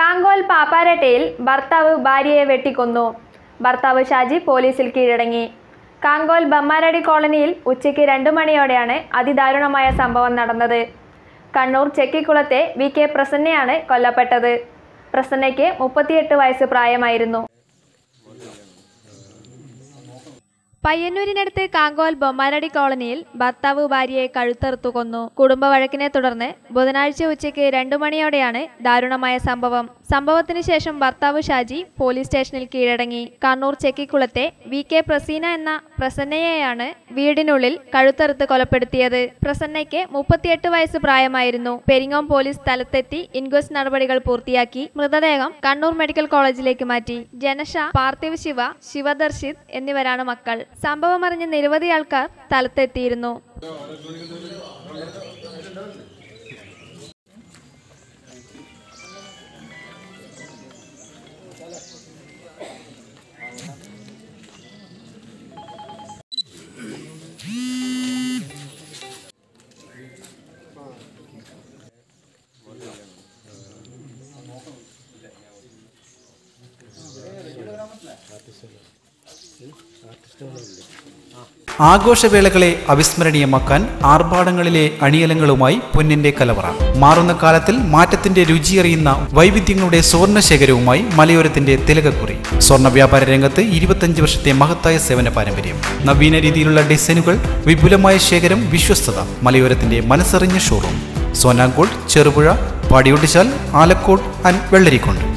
കാങ്കോൽ പാപ്പാരട്ടയിൽ ഭർത്താവ് ഭാര്യയെ വെട്ടിക്കൊന്നു ഭർത്താവ് ഷാജി പോലീസിൽ കീഴടങ്ങി കാങ്കോൽ ബമ്മാരടി കോളനിയിൽ ഉച്ചയ്ക്ക് രണ്ടു മണിയോടെയാണ് അതിദാരുണമായ സംഭവം നടന്നത് കണ്ണൂർ ചെക്കിക്കുളത്തെ വി കെ പ്രസന്നയാണ് കൊല്ലപ്പെട്ടത് പ്രസന്നയ്ക്ക് മുപ്പത്തിയെട്ട് വയസ്സ് പ്രായമായിരുന്നു പയ്യന്നൂരിനടുത്ത് കാങ്കോൽ ബൊമ്മാരടി കോളനിയിൽ ഭർത്താവ് ഭാര്യയെ കഴുത്തറുത്തു കൊന്നു കുടുംബ വഴക്കിനെ തുടർന്ന് ബുധനാഴ്ച ഉച്ചയ്ക്ക് രണ്ടു മണിയോടെയാണ് ദാരുണമായ സംഭവം സംഭവത്തിന് ശേഷം ഭർത്താവ് ഷാജി പോലീസ് സ്റ്റേഷനിൽ കീഴടങ്ങി കണ്ണൂർ ചെക്കിക്കുളത്തെ വി കെ പ്രസീന എന്ന പ്രസന്നയെയാണ് വീടിനുള്ളിൽ കഴുത്തറുത്ത് കൊലപ്പെടുത്തിയത് പ്രസന്നയ്ക്ക് മുപ്പത്തിയെട്ട് വയസ്സ് പ്രായമായിരുന്നു പെരിങ്ങോം പോലീസ് സ്ഥലത്തെത്തി ഇൻക്വസ്റ്റ് നടപടികൾ പൂർത്തിയാക്കി മൃതദേഹം കണ്ണൂർ മെഡിക്കൽ കോളേജിലേക്ക് മാറ്റി ജനഷ പാർത്ഥിവ് ശിവ ശിവദർശിത് എന്നിവരാണ് മക്കൾ സംഭവമറിഞ്ഞ് നിരവധി ആൾക്കാർ സ്ഥലത്തെത്തിയിരുന്നു ആഘോഷവേളകളെ അവിസ്മരണീയമാക്കാൻ ആർഭാടങ്ങളിലെ അണിയലങ്ങളുമായി പൊന്നിന്റെ കലവറ മാറുന്ന കാലത്തിൽ മാറ്റത്തിന്റെ രുചിയറിയുന്ന വൈവിധ്യങ്ങളുടെ സ്വർണ്ണ ശേഖരവുമായി മലയോരത്തിന്റെ തിലകക്കുറി സ്വർണ്ണ വ്യാപാര രംഗത്ത് ഇരുപത്തഞ്ച് വർഷത്തെ മഹത്തായ സേവന പാരമ്പര്യം നവീന രീതിയിലുള്ള ഡിസൈനുകൾ വിപുലമായ ശേഖരം വിശ്വസ്തത മലയോരത്തിന്റെ മനസ്സറിഞ്ഞ ഷോറൂം സോനാങ്കോട് ചെറുപുഴ പാടിയൊട്ടിച്ചാൽ ആലക്കോട് ആൻഡ് വെള്ളരിക്കുണ്ട്